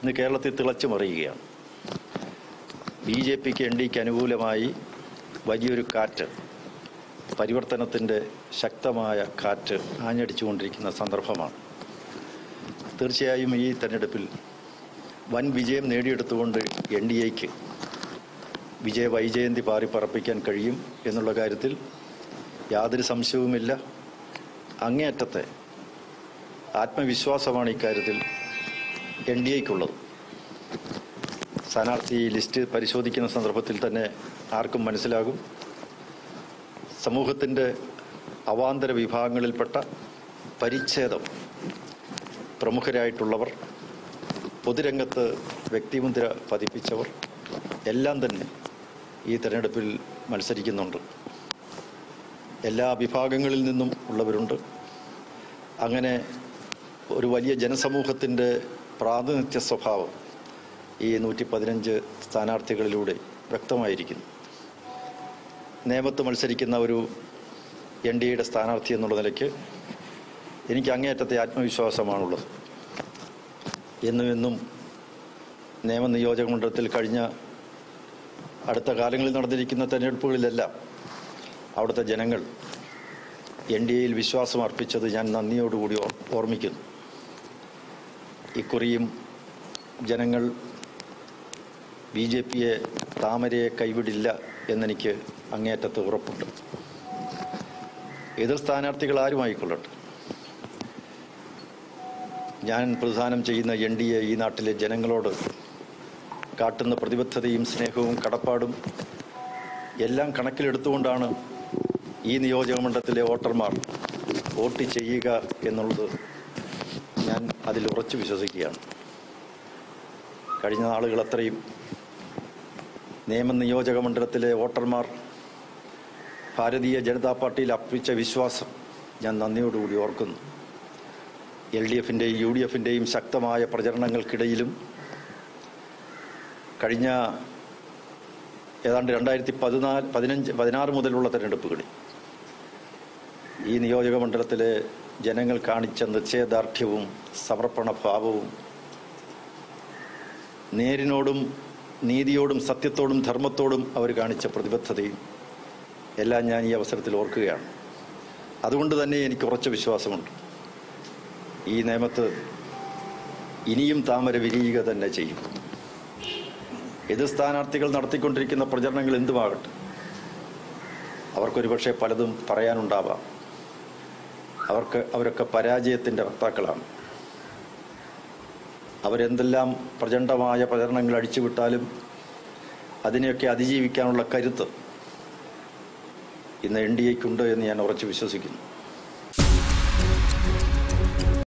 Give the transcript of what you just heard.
ഇന്ന് കേരളത്തിൽ തിളച്ചു മറിയുകയാണ് ബി ജെ പിക്ക് എൻ ഡിക്ക് അനുകൂലമായി വലിയൊരു കാറ്റ് പരിവർത്തനത്തിൻ്റെ ശക്തമായ കാറ്റ് ആഞ്ഞടിച്ചുകൊണ്ടിരിക്കുന്ന സന്ദർഭമാണ് തീർച്ചയായും ഈ തെരഞ്ഞെടുപ്പിൽ വൻ വിജയം നേടിയെടുത്തുകൊണ്ട് എൻ ഡി എക്ക് വിജയ വൈജയന്തി പാറിപ്പറപ്പിക്കാൻ കഴിയും എന്നുള്ള കാര്യത്തിൽ യാതൊരു സംശയവുമില്ല അങ്ങേയറ്റത്തെ ആത്മവിശ്വാസമാണ് ഇക്കാര്യത്തിൽ എൻ ഡി എക്കുള്ളത് സ്ഥാനാർത്ഥി ലിസ്റ്റ് പരിശോധിക്കുന്ന സന്ദർഭത്തിൽ തന്നെ ആർക്കും മനസ്സിലാകും സമൂഹത്തിൻ്റെ അവാന്തര വിഭാഗങ്ങളിൽപ്പെട്ട പരിച്ഛേദം പ്രമുഖരായിട്ടുള്ളവർ പൊതുരംഗത്ത് വ്യക്തിമുദ്ര പതിപ്പിച്ചവർ എല്ലാം തന്നെ ഈ തെരഞ്ഞെടുപ്പിൽ മത്സരിക്കുന്നുണ്ട് എല്ലാ വിഭാഗങ്ങളിൽ നിന്നും ഉള്ളവരുണ്ട് അങ്ങനെ ഒരു വലിയ ജനസമൂഹത്തിൻ്റെ പ്രാതിനിധ്യ സ്വഭാവം ഈ നൂറ്റി പതിനഞ്ച് സ്ഥാനാർത്ഥികളിലൂടെ വ്യക്തമായിരിക്കുന്നു നേമത്ത് മത്സരിക്കുന്ന ഒരു എൻ ഡി എയുടെ സ്ഥാനാർത്ഥി എന്നുള്ള നിലയ്ക്ക് എനിക്ക് അങ്ങേയറ്റത്തെ ആത്മവിശ്വാസമാണുള്ളത് എന്നും എന്നും നിയമ നിയോജക മണ്ഡലത്തിൽ കഴിഞ്ഞ അടുത്ത കാലങ്ങളിൽ നടന്നിരിക്കുന്ന തെരഞ്ഞെടുപ്പുകളിലെല്ലാം അവിടുത്തെ ജനങ്ങൾ എൻ ഡി എയിൽ വിശ്വാസം അർപ്പിച്ചത് ഞാൻ നന്ദിയോടുകൂടി ഓർ- ഓർമ്മിക്കുന്നു ഇക്കുറിയും ജനങ്ങൾ ബി ജെ പിയെ താമരയെ കൈവിടില്ല എന്നെനിക്ക് അങ്ങേയറ്റത്ത് ഉറപ്പുണ്ട് എതിർ സ്ഥാനാർത്ഥികൾ ആരുമായിക്കൊള്ളട്ടെ ഞാൻ പ്രധാനം ചെയ്യുന്ന എൻ ഡി എ ഈ നാട്ടിലെ ജനങ്ങളോട് കാട്ടുന്ന പ്രതിബദ്ധതയും സ്നേഹവും കടപ്പാടും എല്ലാം കണക്കിലെടുത്തുകൊണ്ടാണ് ഈ നിയോജക മണ്ഡലത്തിലെ വോട്ടർമാർ വോട്ട് ചെയ്യുക എന്നുള്ളത് ഞാൻ അതിൽ ഉറച്ചു വിശ്വസിക്കുകയാണ് കഴിഞ്ഞ നാളുകൾ അത്രയും നിയമ നിയോജക മണ്ഡലത്തിലെ വോട്ടർമാർ ഭാരതീയ ജനതാ പാർട്ടിയിൽ അർപ്പിച്ച വിശ്വാസം ഞാൻ നന്ദിയോടുകൂടി ഓർക്കുന്നു എൽ ഡി എഫിൻ്റെയും യു ഡി എഫിൻ്റെയും ശക്തമായ പ്രചരണങ്ങൾക്കിടയിലും കഴിഞ്ഞ ഏതാണ്ട് രണ്ടായിരത്തി പതിനാല് പതിനഞ്ച് പതിനാറ് മുതലുള്ള തെരഞ്ഞെടുപ്പുകളിൽ ഈ നിയോജക മണ്ഡലത്തിലെ ജനങ്ങൾ കാണിച്ച നിശ്ചയദാർഢ്യവും സമർപ്പണ ഭാവവും നേരിനോടും നീതിയോടും സത്യത്തോടും ധർമ്മത്തോടും അവർ കാണിച്ച പ്രതിബദ്ധതയും എല്ലാം ഞാൻ ഈ അവസരത്തിൽ ഓർക്കുകയാണ് അതുകൊണ്ട് തന്നെ എനിക്ക് ഉറച്ച വിശ്വാസമുണ്ട് ഈ നിയമത്ത് ഇനിയും താമര വിരിയുക തന്നെ ചെയ്യും എതിർ സ്ഥാനാർത്ഥികൾ നടത്തിക്കൊണ്ടിരിക്കുന്ന പ്രചരണങ്ങൾ എന്തുമാകട്ടെ അവർക്കൊരു പക്ഷേ പലതും പറയാനുണ്ടാവാം അവർക്ക് അവരൊക്കെ പരാജയത്തിൻ്റെ വക്താക്കളാണ് അവരെന്തെല്ലാം പ്രചണ്ഡമായ പ്രചരണങ്ങൾ അടിച്ചുവിട്ടാലും അതിനെയൊക്കെ അതിജീവിക്കാനുള്ള കരുത്ത് ഇന്ന് എൻ ഡി എക്കുണ്ട് എന്ന് ഞാൻ ഉറച്ചു വിശ്വസിക്കുന്നു